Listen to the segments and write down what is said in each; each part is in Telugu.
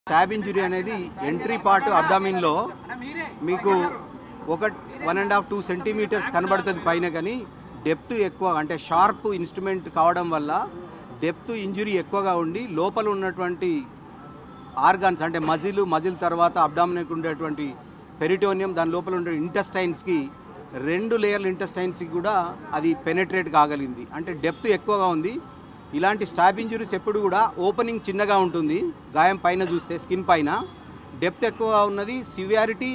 స్టాబ్ ఇంజురీ అనేది ఎంట్రీ పార్ట్ అబ్డామిన్లో మీకు ఒక one and half two centimetres కనబడుతుంది పైన కానీ డెప్త్ ఎక్కువ అంటే షార్ప్ ఇన్స్ట్రుమెంట్ కావడం వల్ల డెప్త్ ఇంజురీ ఎక్కువగా ఉండి లోపల ఉన్నటువంటి ఆర్గాన్స్ అంటే మజిల్ మజిల్ తర్వాత అబ్డామినకు ఉండేటువంటి పెరిటోనియం దాని లోపల ఉండే ఇంటెస్టైన్స్కి రెండు లేయర్ల ఇంటెస్టైన్స్కి కూడా అది పెనెట్రేట్ కాగలిగింది అంటే డెప్త్ ఎక్కువగా ఉంది ఇలాంటి స్టాబ్ ఇంజురీస్ ఎప్పుడు కూడా ఓపెనింగ్ చిన్నగా ఉంటుంది గాయం పైన చూస్తే స్కిన్ పైన డెప్త్ ఎక్కువగా ఉన్నది సివియారిటీ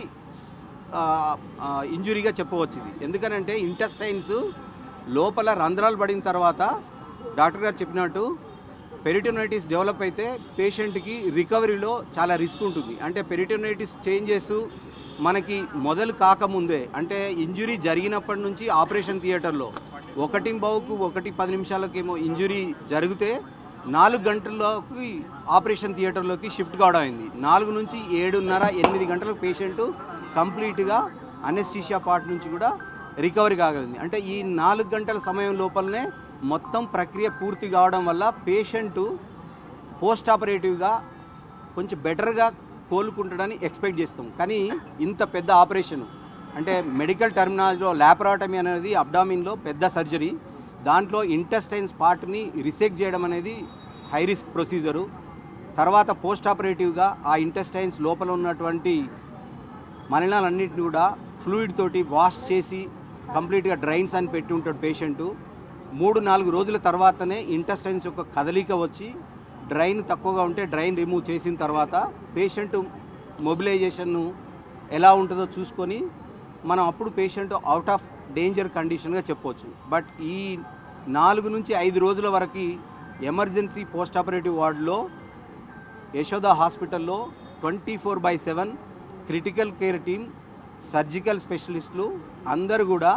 ఇంజురీగా చెప్పవచ్చు ఇది ఎందుకనంటే ఇంటెస్టైన్స్ లోపల రంధ్రాలు పడిన తర్వాత డాక్టర్ గారు చెప్పినట్టు పెరిటోనైటిస్ డెవలప్ అయితే పేషెంట్కి రికవరీలో చాలా రిస్క్ ఉంటుంది అంటే పెరిటోనైటిస్ చేంజెస్ మనకి మొదలు కాకముందే అంటే ఇంజురీ జరిగినప్పటి నుంచి ఆపరేషన్ థియేటర్లో ఒకటి బావుకు ఒకటి పది నిమిషాలకేమో ఇంజురీ జరిగితే నాలుగు గంటల్లోకి ఆపరేషన్ థియేటర్లోకి షిఫ్ట్ కావడం అయింది నాలుగు నుంచి ఏడున్నర ఎనిమిది గంటలకు పేషెంట్ కంప్లీట్గా అనెస్థీషియా పార్ట్ నుంచి కూడా రికవరీ కాగలిగింది అంటే ఈ నాలుగు గంటల సమయం లోపలనే మొత్తం ప్రక్రియ పూర్తి కావడం వల్ల పేషెంట్ పోస్ట్ ఆపరేటివ్గా కొంచెం బెటర్గా కోలుకుంటాడని ఎక్స్పెక్ట్ చేస్తాం కానీ ఇంత పెద్ద ఆపరేషన్ అంటే మెడికల్ టర్మినాలజీలో ల్యాపరాటమీ అనేది అబ్డామిన్లో పెద్ద సర్జరీ దాంట్లో ఇంటెస్టైన్స్ పార్ట్ని రిసెక్ట్ చేయడం అనేది హై రిస్క్ ప్రొసీజరు తర్వాత పోస్ట్ ఆపరేటివ్గా ఆ ఇంటెస్టైన్స్ లోపల ఉన్నటువంటి మలినాలన్నింటిని కూడా ఫ్లూయిడ్ తోటి వాష్ చేసి కంప్లీట్గా డ్రైన్స్ అని పెట్టి ఉంటాడు పేషెంటు మూడు నాలుగు రోజుల తర్వాతనే ఇంటెస్టైన్స్ యొక్క కదలిక వచ్చి డ్రైన్ తక్కువగా ఉంటే డ్రైన్ రిమూవ్ చేసిన తర్వాత పేషెంట్ మొబిలైజేషన్ను ఎలా ఉంటుందో చూసుకొని మనం అప్పుడు పేషెంట్ అవుట్ ఆఫ్ డేంజర్ కండిషన్గా చెప్పవచ్చు బట్ ఈ నాలుగు నుంచి ఐదు రోజుల వరకు ఎమర్జెన్సీ పోస్ట్ ఆపరేటివ్ వార్డులో యశోద హాస్పిటల్లో twenty four by seven critical care team surgical స్పెషలిస్టులు అందరూ కూడా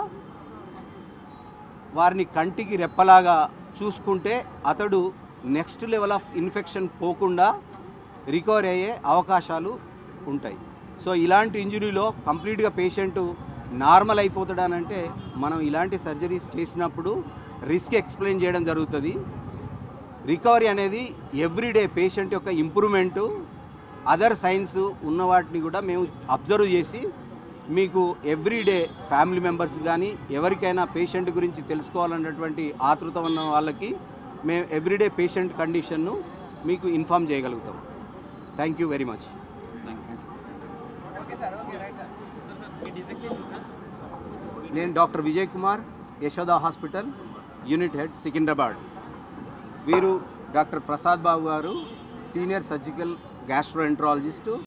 వారిని కంటికి రెప్పలాగా చూసుకుంటే అతడు నెక్స్ట్ లెవెల్ ఆఫ్ ఇన్ఫెక్షన్ పోకుండా రికవర్ అయ్యే అవకాశాలు ఉంటాయి సో ఇలాంటి ఇంజురీలో కంప్లీట్గా పేషెంట్ నార్మల్ అయిపోతాడనంటే మనం ఇలాంటి సర్జరీస్ చేసినప్పుడు రిస్క్ ఎక్స్ప్లెయిన్ చేయడం జరుగుతుంది రికవరీ అనేది ఎవ్రీడే పేషెంట్ యొక్క ఇంప్రూవ్మెంటు అదర్ సైన్స్ ఉన్న వాటిని కూడా మేము అబ్జర్వ్ చేసి మీకు ఎవ్రీడే ఫ్యామిలీ మెంబర్స్ కానీ ఎవరికైనా పేషెంట్ గురించి తెలుసుకోవాలన్నటువంటి ఆతృత ఉన్న వాళ్ళకి మేము ఎవ్రీడే పేషెంట్ కండిషన్ను మీకు ఇన్ఫామ్ చేయగలుగుతాం థ్యాంక్ యూ వెరీ మచ్ నేను doctor Vijay Kumar Yashoda hospital unit head Secunderabad వీరు డాక్టర్ ప్రసాద్ బాబు గారు సీనియర్ సర్జికల్ గ్యాస్ట్రోఎంట్రాలజిస్టు